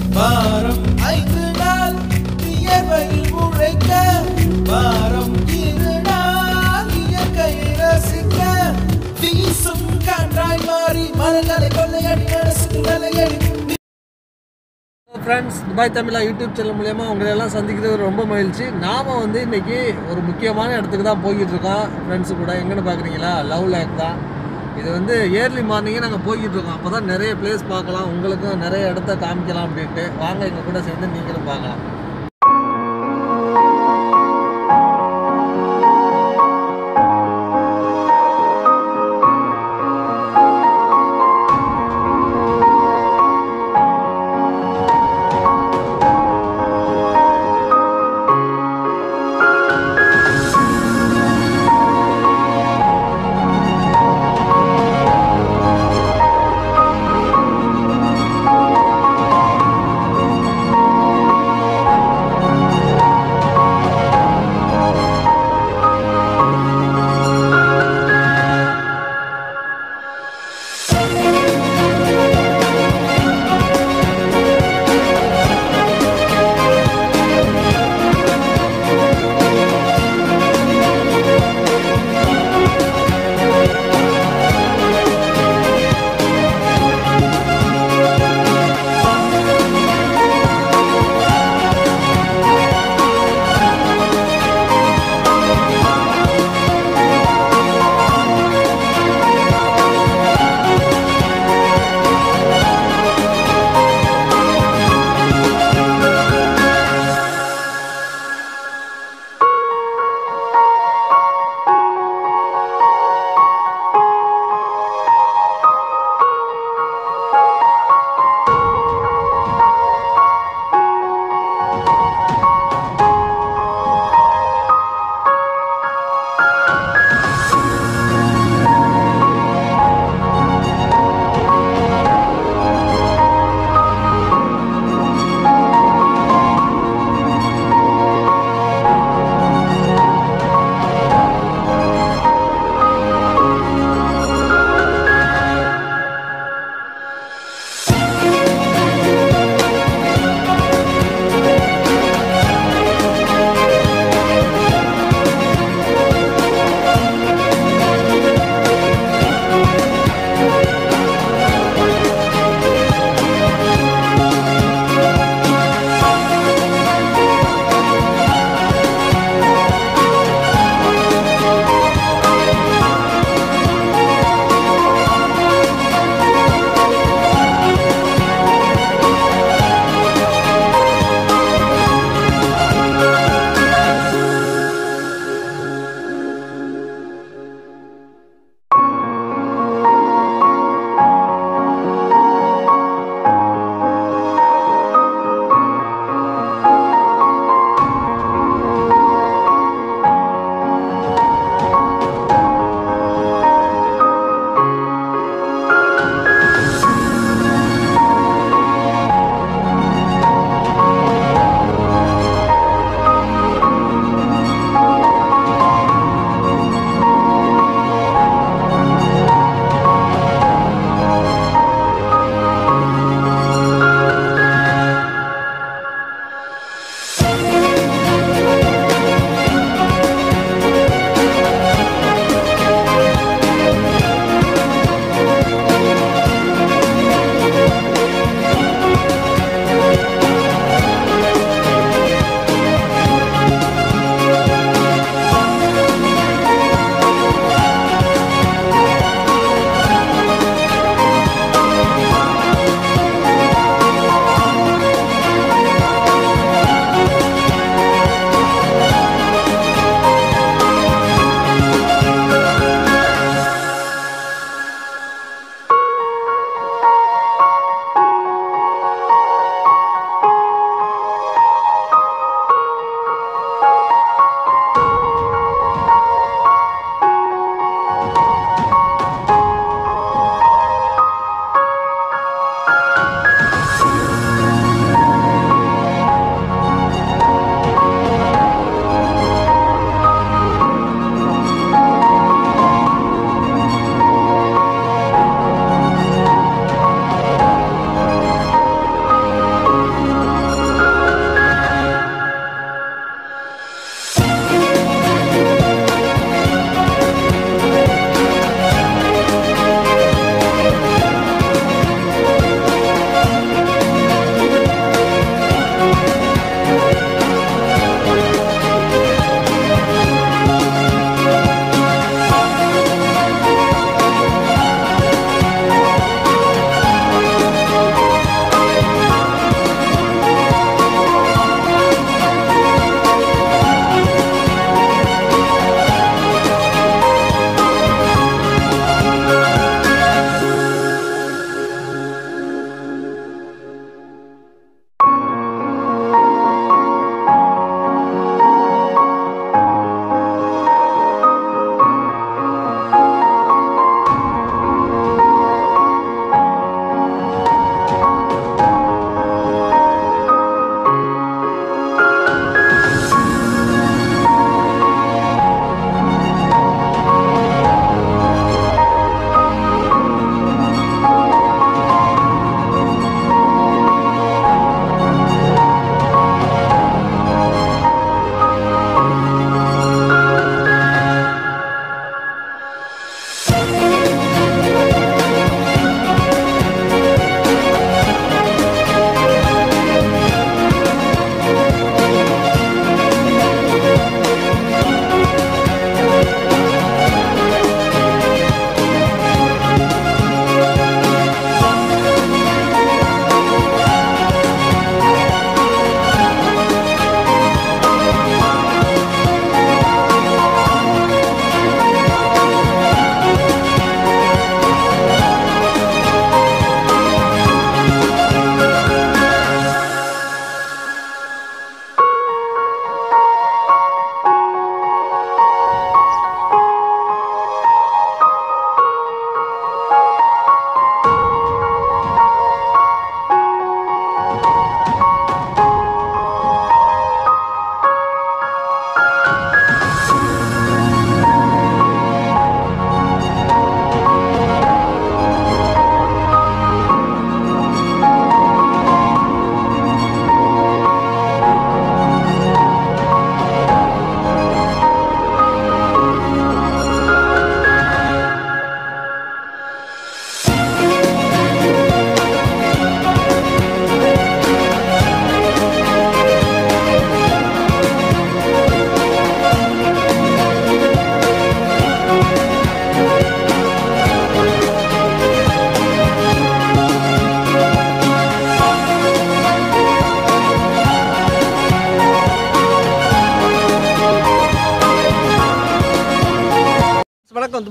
வாரம் ஐந்து நாள் வியர்வையில் உழைக்க வாரம் இரு நாள் இயற்கையை ரசிக்க வீசும் காற்றாய் மாறி மரங்களை கொள்ளையடி மனசுக்கு வேலையடி ஃப்ரெண்ட்ஸ் துபாய் தமிழா யூடியூப் சேனல் மூலயமா உங்களை எல்லாம் சந்திக்கிறது ரொம்ப மகிழ்ச்சி நாம் வந்து இன்னைக்கு ஒரு முக்கியமான இடத்துக்கு தான் போய்கிட்டு இருக்கோம் ஃப்ரெண்ட்ஸு கூட எங்கன்னு பார்க்குறீங்களா லவ் லேக் தான் இது வந்து ஏர்லி மார்னிங்கே நாங்கள் போய்கிட்டு இருக்கோம் அப்போ தான் நிறைய பிளேஸ் பார்க்கலாம் உங்களுக்கும் நிறைய இடத்த காமிக்கலாம் அப்படின்ட்டு வாங்க எங்கள் கூட சேர்ந்து நீங்களும் பார்க்கலாம்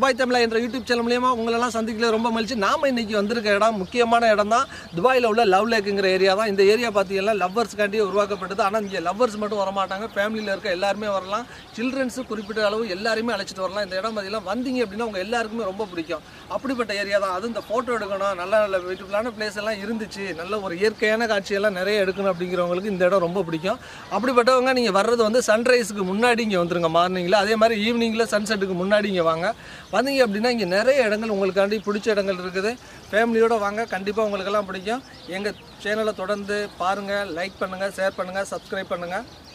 துபாய் தமிழா என்ற யூடியூப் சேனல் மூலியமா உங்களெல்லாம் சந்திக்கல ரொம்ப மகிழ்ச்சி நாம இன்னைக்கு வந்திருக்க இடம் முக்கியமான இடம் தான் துபாயில் உள்ள லவ் லேக்குங்கிற ஏரியா தான் இந்த ஏரியா பார்த்தீங்கன்னா லவ்வர்ஸ்க்காண்டி உருவாக்கப்பட்டது ஆனால் இங்கே லவ்வர்ஸ் மட்டும் வரமாட்டாங்க ஃபேமிலியில் இருக்க எல்லாருமே வரலாம் சில்ட்ரன்ஸு குறிப்பிட்ட அளவு எல்லாருமே அழைச்சிட்டு வரலாம் இந்த இடம் பார்த்தீங்கன்னா வந்தீங்க அப்படின்னா உங்க எல்லாருக்குமே ரொம்ப பிடிக்கும் அப்படிப்பட்ட ஏரியா தான் அது இந்த ஃபோட்டோ எடுக்கணும் நல்ல நல்ல பியூட்டிஃபுல்லான பிளேஸ் எல்லாம் இருந்துச்சு நல்ல ஒரு இயற்கையான காட்சியெல்லாம் நிறைய எடுக்கணும் அப்படிங்கிறவங்களுக்கு இந்த இடம் ரொம்ப பிடிக்கும் அப்படிப்பட்டவங்க நீங்கள் வர்றது வந்து சன்ரைஸுக்கு முன்னாடி இங்கே வந்துருங்க மார்னிங்கில் அதே மாதிரி ஈவினிங்கில் சன்செட்டுக்கு முன்னாடி இங்கே வாங்க வந்தீங்க அப்படின்னா இங்கே நிறைய இடங்கள் உங்களுக்காண்டி பிடிச்ச இடங்கள் இருக்குது ஃபேமிலியோட வாங்க கண்டிப்பாக உங்களுக்கெல்லாம் பிடிக்கும் எங்கள் சேனலை தொடர்ந்து பாருங்கள் லைக் பண்ணுங்கள் ஷேர் பண்ணுங்கள் சப்ஸ்கிரைப் பண்ணுங்கள்